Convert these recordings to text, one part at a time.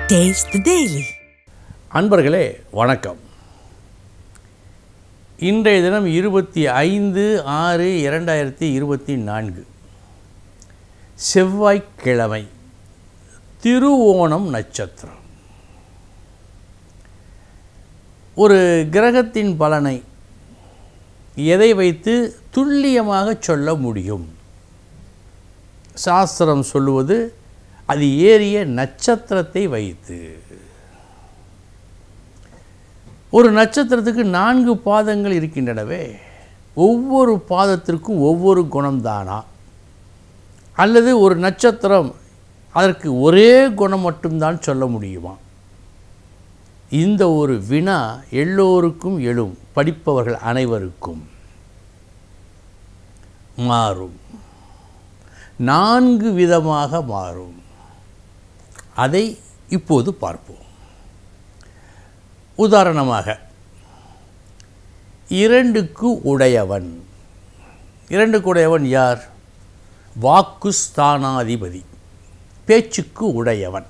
Taste the Daily. அன்பர்களே வணக்கம் இன்றைய தினம் இருபத்தி ஐந்து ஆறு இரண்டாயிரத்தி இருபத்தி நான்கு செவ்வாய்க்கிழமை திருவோணம் நட்சத்திரம் ஒரு கிரகத்தின் பலனை எதை வைத்து துல்லியமாக சொல்ல முடியும் சாஸ்திரம் சொல்லுவது அது ஏறிய நட்சத்திரத்தை வைத்து ஒரு நட்சத்திரத்துக்கு நான்கு பாதங்கள் இருக்கின்றனவே ஒவ்வொரு பாதத்திற்கும் ஒவ்வொரு குணம்தானா அல்லது ஒரு நட்சத்திரம் அதற்கு ஒரே குணம் மட்டும்தான் சொல்ல முடியுமா இந்த ஒரு வினா எல்லோருக்கும் எழும் படிப்பவர்கள் அனைவருக்கும் மாறும் நான்கு விதமாக மாறும் அதை இப்போது பார்ப்போம் உதாரணமாக இரண்டுக்கு உடையவன் இரண்டுக்கு உடையவன் யார் வாக்கு ஸ்தானாதிபதி பேச்சுக்கு உடையவன்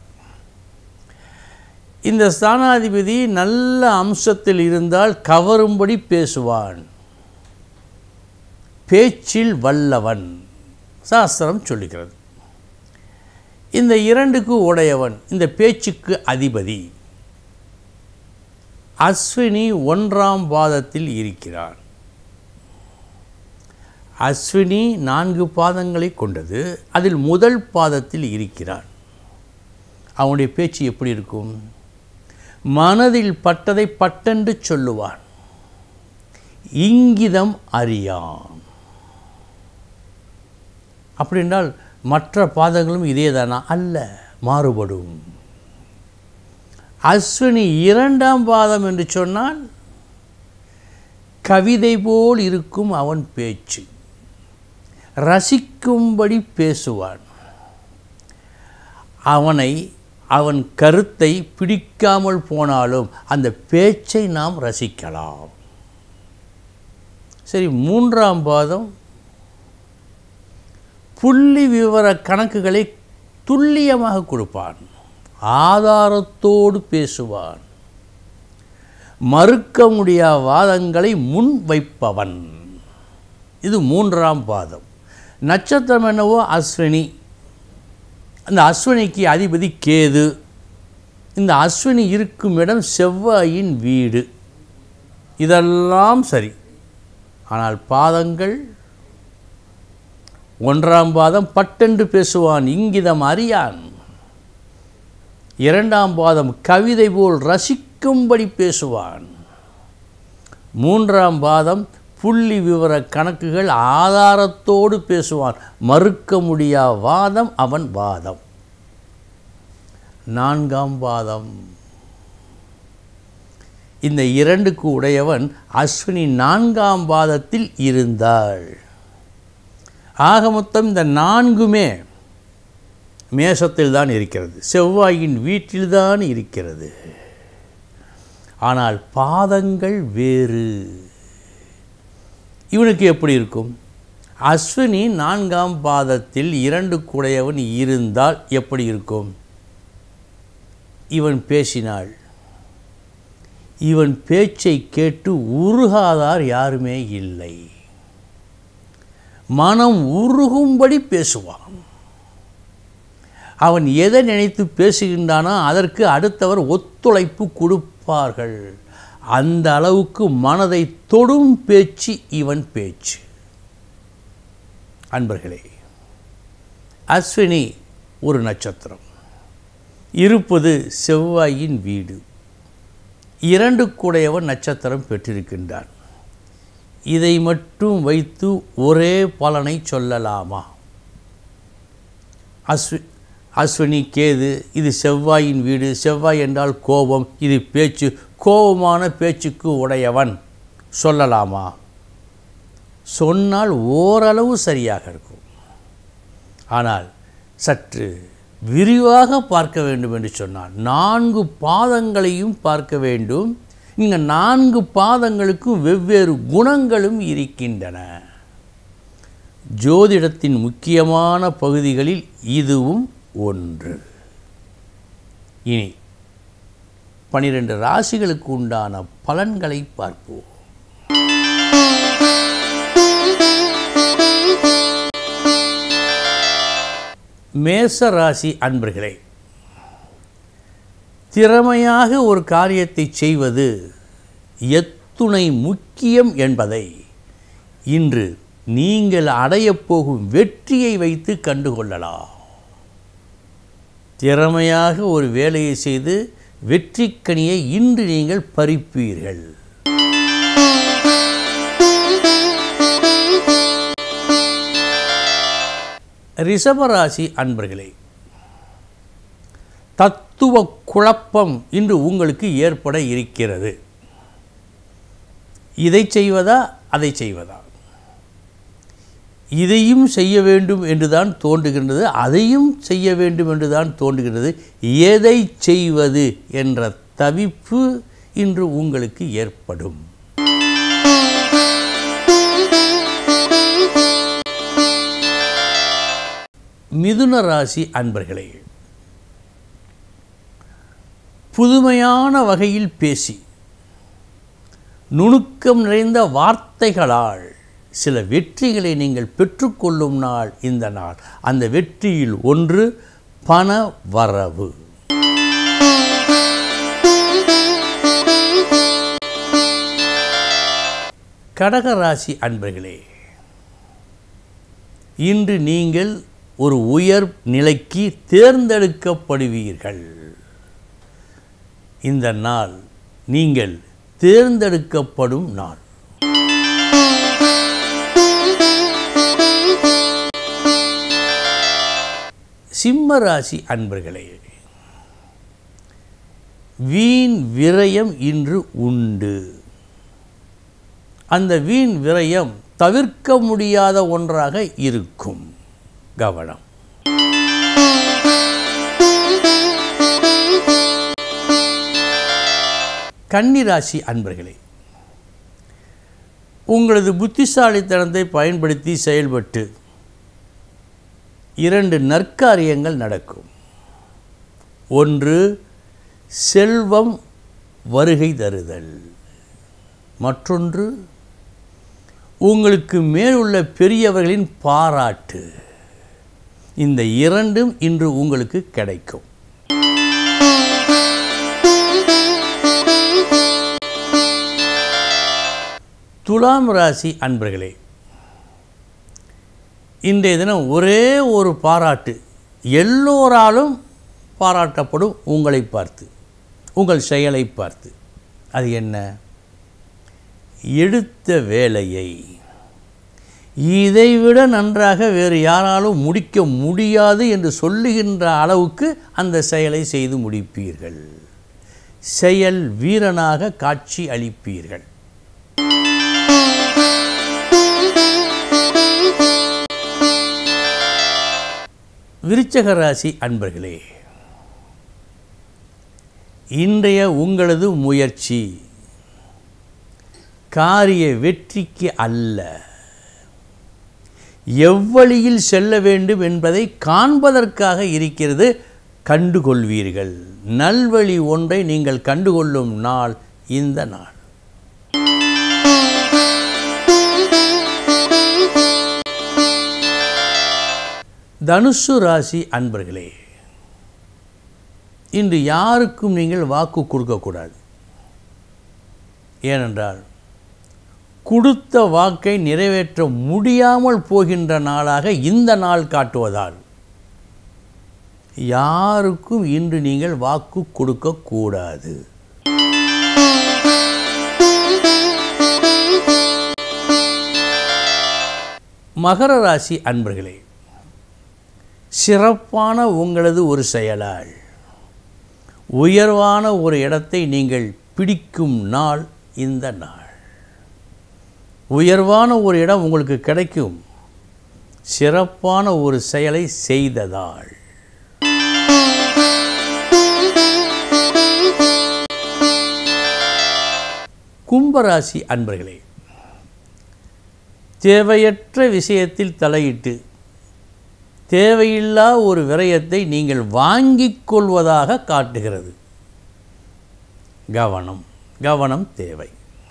இந்த ஸ்தானாதிபதி நல்ல அம்சத்தில் இருந்தால் கவரும்படி பேசுவான் பேச்சில் வல்லவன் சாஸ்திரம் சொல்லுகிறது இந்த இரண்டுக்கு உடையவன் இந்த பேச்சுக்கு அதிபதி அஸ்வினி ஒன்றாம் பாதத்தில் இருக்கிறான் அஸ்வினி நான்கு பாதங்களை கொண்டது அதில் முதல் பாதத்தில் இருக்கிறான் அவனுடைய பேச்சு எப்படி இருக்கும் மனதில் பட்டதை பட்டென்று சொல்லுவான் இங்கிதம் அறியான் அப்படின்றால் மற்ற பாதங்களும் இதே தானா அல்ல மாறுபடும் அஸ்வினி இரண்டாம் பாதம் என்று சொன்னால் கவிதை போல் இருக்கும் அவன் பேச்சு ரசிக்கும்படி பேசுவான் அவனை அவன் கருத்தை பிடிக்காமல் போனாலும் அந்த பேச்சை நாம் ரசிக்கலாம் சரி மூன்றாம் பாதம் புள்ளி விவர கணக்குகளை துல்லியமாக கொடுப்பான் ஆதாரத்தோடு பேசுவான் மறுக்க முடியா வாதங்களை முன் வைப்பவன் இது மூன்றாம் பாதம் நட்சத்திரம் என்னவோ அஸ்வினி அந்த அஸ்வினிக்கு அதிபதி கேது இந்த அஸ்வினி இருக்கும் இடம் செவ்வாயின் வீடு இதெல்லாம் சரி ஆனால் பாதங்கள் ஒன்றாம் பாதம் பட்டென்று பேசுவான் இங்கிதம் அறியான் இரண்டாம் பாதம் கவிதை போல் ரசிக்கும்படி பேசுவான் மூன்றாம் பாதம் புள்ளி விவர கணக்குகள் ஆதாரத்தோடு பேசுவான் மறுக்க முடியா வாதம் அவன் வாதம் நான்காம் பாதம் இந்த இரண்டுக்கு உடையவன் அஸ்வினி நான்காம் பாதத்தில் இருந்தாள் ஆக மொத்தம் இந்த நான்குமே மேஷத்தில் தான் இருக்கிறது செவ்வாயின் வீட்டில்தான் இருக்கிறது ஆனால் பாதங்கள் வேறு இவனுக்கு எப்படி இருக்கும் அஸ்வினி நான்காம் பாதத்தில் இரண்டு குடையவன் இருந்தால் எப்படி இருக்கும் இவன் பேசினாள் இவன் பேச்சை கேட்டு உருகாதார் யாருமே இல்லை மனம் உருகும்படி பேசுவான் அவன் எதை நினைத்து பேசுகின்றானோ அதற்கு அடுத்தவர் ஒத்துழைப்பு கொடுப்பார்கள் அந்த அளவுக்கு மனதை தொடும் பேச்சு இவன் பேச்சு அன்பர்களே அஸ்வினி ஒரு நட்சத்திரம் இருப்பது செவ்வாயின் வீடு இரண்டு கூடையவன் நட்சத்திரம் பெற்றிருக்கின்றான் இதை மட்டும் வைத்து ஒரே பலனை சொல்லலாமா அஸ்வி அஸ்வினி கேது இது செவ்வாயின் வீடு செவ்வாய் என்றால் கோபம் இது பேச்சு கோபமான பேச்சுக்கு உடையவன் சொல்லலாமா சொன்னால் ஓரளவு சரியாக இருக்கும் ஆனால் சற்று விரிவாக பார்க்க வேண்டும் என்று சொன்னார் நான்கு பாதங்களையும் பார்க்க வேண்டும் இங்கே நான்கு பாதங்களுக்கும் வெவ்வேறு குணங்களும் இருக்கின்றன ஜோதிடத்தின் முக்கியமான பகுதிகளில் இதுவும் ஒன்று இனி பனிரெண்டு ராசிகளுக்கு உண்டான பலன்களை பார்ப்போம் மேச ராசி அன்பர்களே திறமையாக ஒரு காரியத்தை செய்வது எத்துணை முக்கியம் என்பதை இன்று நீங்கள் அடையப் போகும் வெற்றியை வைத்து கண்டுகொள்ளலாம் திறமையாக ஒரு வேலையை செய்து வெற்றிக்கனியை இன்று நீங்கள் பறிப்பீர்கள் ரிஷபராசி அன்பர்களே தத்துவ குழப்பம் இன்று உங்களுக்கு ஏற்பட இருக்கிறது இதை செய்வதா அதை செய்வதா இதையும் செய்ய வேண்டும் என்றுதான் தோன்றுகின்றது அதையும் செய்ய வேண்டும் என்றுதான் தோன்றுகின்றது எதை செய்வது என்ற தவிப்பு இன்று உங்களுக்கு ஏற்படும் மிதுன ராசி அன்பர்களே புதுமையான வகையில் பேசி நுணுக்கம் நிறைந்த வார்த்தைகளால் சில வெற்றிகளை நீங்கள் பெற்றுக்கொள்ளும் நாள் இந்த நாள் அந்த வெற்றியில் ஒன்று பண வரவு கடகராசி அன்பர்களே இன்று நீங்கள் ஒரு உயர் நிலைக்கு தேர்ந்தெடுக்கப்படுவீர்கள் இந்த நாள் நீங்கள் தேர்ந்தெடுக்கப்படும் நாள் சிம்ம ராசி அன்பர்களே வீண் விரயம் இன்று உண்டு அந்த வீண் விரயம் தவிர்க்க முடியாத ஒன்றாக இருக்கும் கவனம் கன்னிராசி அன்பர்களே உங்களது புத்திசாலித்தனத்தை பயன்படுத்தி செயல்பட்டு இரண்டு நற்காரியங்கள் நடக்கும் ஒன்று செல்வம் வருகை தருதல் மற்றொன்று உங்களுக்கு மேலுள்ள பெரியவர்களின் பாராட்டு இந்த இரண்டும் இன்று உங்களுக்கு கிடைக்கும் துலாம் ராசி அன்பர்களே இன்றைய தினம் ஒரே ஒரு பாராட்டு எல்லோராலும் பாராட்டப்படும் உங்களை பார்த்து உங்கள் செயலை பார்த்து அது என்ன எடுத்த வேலையை இதைவிட நன்றாக வேறு யாராலும் முடிக்க முடியாது என்று சொல்லுகின்ற அளவுக்கு அந்த செயலை செய்து முடிப்பீர்கள் செயல் வீரனாக காட்சி அளிப்பீர்கள் விருச்சக ராசி அன்பர்களே இன்றைய உங்களது முயற்சி காரிய வெற்றிக்கு அல்ல எவ்வழியில் செல்ல வேண்டும் என்பதை காண்பதற்காக இருக்கிறது கண்டுகொள்வீர்கள் நல்வழி ஒன்றை நீங்கள் கண்டுகொள்ளும் நாள் இந்த நாள் தனுசு ராசி அன்பர்களே இன்று யாருக்கும் நீங்கள் வாக்கு கொடுக்கக்கூடாது ஏனென்றால் கொடுத்த வாக்கை நிறைவேற்ற முடியாமல் போகின்ற நாளாக இந்த நாள் காட்டுவதால் யாருக்கும் இன்று நீங்கள் வாக்கு கொடுக்கக்கூடாது மகர ராசி அன்பர்களே சிறப்பான உங்களது ஒரு செயலால் உயர்வான ஒரு இடத்தை நீங்கள் பிடிக்கும் நாள் இந்த நாள் உயர்வான ஒரு இடம் உங்களுக்கு கிடைக்கும் சிறப்பான ஒரு செயலை செய்ததால் கும்பராசி அன்பர்களே தேவையற்ற விஷயத்தில் தலையிட்டு தேவையில்லா ஒரு விரயத்தை நீங்கள் வாங்கிக் கொள்வதாக காட்டுகிறது கவனம் கவனம் தேவை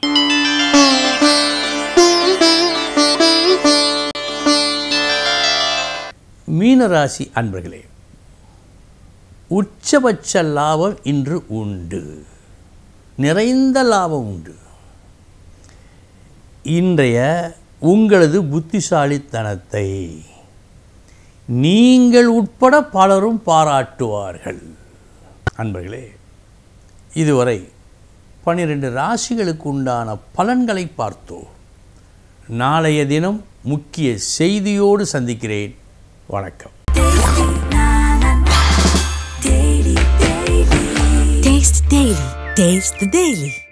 மீனராசி அன்பர்களே உச்சபட்ச லாபம் இன்று உண்டு நிறைந்த லாபம் உண்டு இன்றைய உங்களது புத்திசாலித்தனத்தை நீங்கள் உட்பட பலரும் பாராட்டுவார்கள் அன்பர்களே இதுவரை பன்னிரெண்டு ராசிகளுக்கு உண்டான பலன்களை பார்த்தோம் நாளைய தினம் முக்கிய செய்தியோடு சந்திக்கிறேன் வணக்கம் Taste the Daily. Taste the Daily.